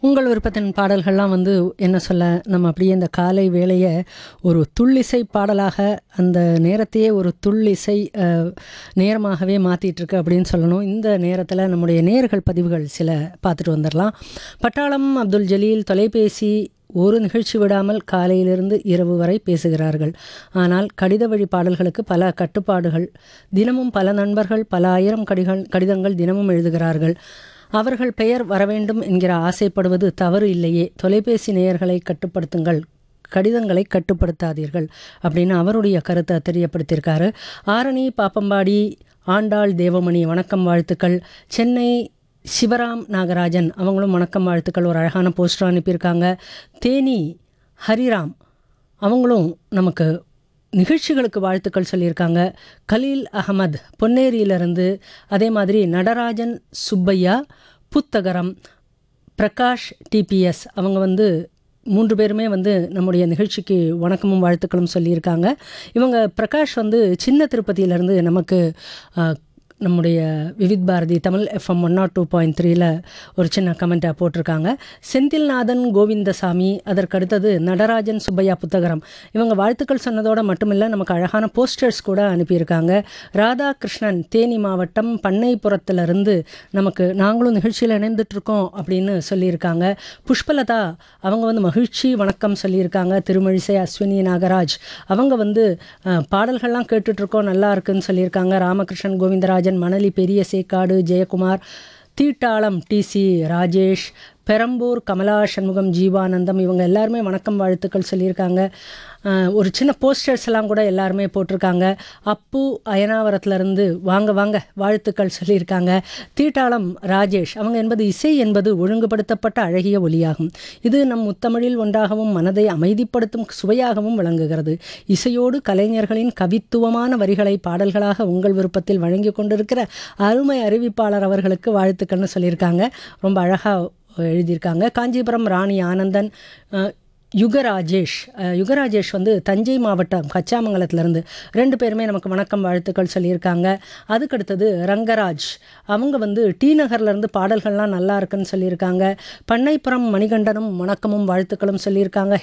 உங்கள் விருப்பத்தின் பாடல்கள்லாம் வந்து என்ன சொல்ல நம்ம அப்படியே இந்த காலை வேளையை ஒரு துள்ளிசை பாடலாக அந்த நேரத்தையே ஒரு துள்ளிசை அஹ், நேரமாகவே மாற்றிட்டு இருக்கு அப்படின்னு சொல்லணும் இந்த நேரத்தில் நம்முடைய நேர்கள் பதிவுகள் சில பார்த்துட்டு வந்துடலாம் பட்டாளம் அப்துல் ஜலீல் தொலைபேசி ஒரு நிகழ்ச்சி விடாமல் காலையிலிருந்து இரவு வரை பேசுகிறார்கள் ஆனால் கடித வழி பாடல்களுக்கு பல கட்டுப்பாடுகள் தினமும் பல நண்பர்கள் பல ஆயிரம் கடிகள் கடிதங்கள் தினமும் எழுதுகிறார்கள் அவர்கள் பெயர் வரவேண்டும் என்கிற ஆசைப்படுவது தவறு இல்லையே தொலைபேசி நேயர்களை கட்டுப்படுத்துங்கள் கடிதங்களை கட்டுப்படுத்தாதீர்கள் அப்படின்னு அவருடைய கருத்தை தெரியப்படுத்தியிருக்காரு ஆரணி பாப்பம்பாடி ஆண்டாள் தேவமணி வணக்கம் வாழ்த்துக்கள் சென்னை சிவராம் நாகராஜன் அவங்களும் வணக்கம் வாழ்த்துக்கள் ஒரு அழகான போஸ்டர் அனுப்பியிருக்காங்க தேனி ஹரிராம் அவங்களும் நமக்கு நிகழ்ச்சிகளுக்கு வாழ்த்துக்கள் சொல்லியிருக்காங்க கலீல் அகமது பொன்னேரியிலிருந்து அதே மாதிரி நடராஜன் சுப்பையா புத்தகரம் பிரகாஷ் டிபிஎஸ் அவங்க வந்து மூன்று பேருமே வந்து நம்முடைய நிகழ்ச்சிக்கு வணக்கமும் வாழ்த்துக்களும் சொல்லியிருக்காங்க இவங்க பிரகாஷ் வந்து சின்ன திருப்பதியிலேருந்து நமக்கு அஹ், நம்முடைய Vividh Bharati Tamil FM one not two point த்ரீல ஒரு சின்ன கமெண்ட்டை போட்டிருக்காங்க செந்தில்நாதன் கோவிந்தசாமி அதற்கடுத்தது நடராஜன் சுப்பையா புத்தகரம் இவங்க வாழ்த்துக்கள் சொன்னதோட மட்டுமில்லை நமக்கு அழகான போஸ்டர்ஸ் கூட அனுப்பியிருக்காங்க ராதாகிருஷ்ணன் தேனி மாவட்டம் பண்ணைப்புறத்திலிருந்து நமக்கு நாங்களும் நிகழ்ச்சியில் இணைந்துட்டு இருக்கோம் அப்படின்னு சொல்லியிருக்காங்க புஷ்பலதா அவங்க வந்து மகிழ்ச்சி வணக்கம் சொல்லியிருக்காங்க திருமழிசை அஸ்வினி நாகராஜ் அவங்க வந்து அஹ், பாடல்கள்லாம் கேட்டுட்ருக்கோம் நல்லா இருக்குன்னு சொல்லியிருக்காங்க ராமகிருஷ்ணன் கோவிந்தராஜன் மணலி பெரிய சேக்காடு ஜெயக்குமார் தீட்டாளம் டிசி ராஜேஷ் பெரம்பூர் கமலா சண்முகம் ஜீவானந்தம் இவங்க எல்லாருமே வணக்கம் வாழ்த்துக்கள் சொல்லியிருக்காங்க அஹ், ஒரு சின்ன போஸ்டர்ஸ் எல்லாம் கூட எல்லாருமே போட்டிருக்காங்க அப்பு அயனாவரத்துலேருந்து வாங்க வாங்க வாழ்த்துக்கள் சொல்லியிருக்காங்க தீட்டாளம் ராஜேஷ் அவங்க என்பது இசை என்பது ஒழுங்குபடுத்தப்பட்ட அழகிய ஒலியாகும் இது நம் முத்தமிழில் ஒன்றாகவும் மனதை அமைதிப்படுத்தும் சுவையாகவும் விளங்குகிறது இசையோடு கலைஞர்களின் கவித்துவமான வரிகளை பாடல்களாக உங்கள் விருப்பத்தில் வழங்கி கொண்டிருக்கிற அருமை அறிவிப்பாளர் அவர்களுக்கு வாழ்த்துக்கள்னு சொல்லியிருக்காங்க ரொம்ப அழகாக எழுதியிருக்காங்க காஞ்சிபுரம் ராணி ஆனந்தன் அஹ், யுகராஜேஷ் அஹ், யுகராஜேஷ் வந்து தஞ்சை மாவட்டம் கச்சாமங்கலத்திலேருந்து ரெண்டு பேருமே நமக்கு வணக்கம் வாழ்த்துக்கள் சொல்லியிருக்காங்க அதுக்கடுத்தது ரங்கராஜ் அவங்க வந்து டி நகர்லேருந்து பாடல்கள்லாம் நல்லா இருக்குன்னு சொல்லியிருக்காங்க பண்ணைப்புறம் மணிகண்டனும் வணக்கமும் வாழ்த்துக்களும் சொல்லியிருக்காங்க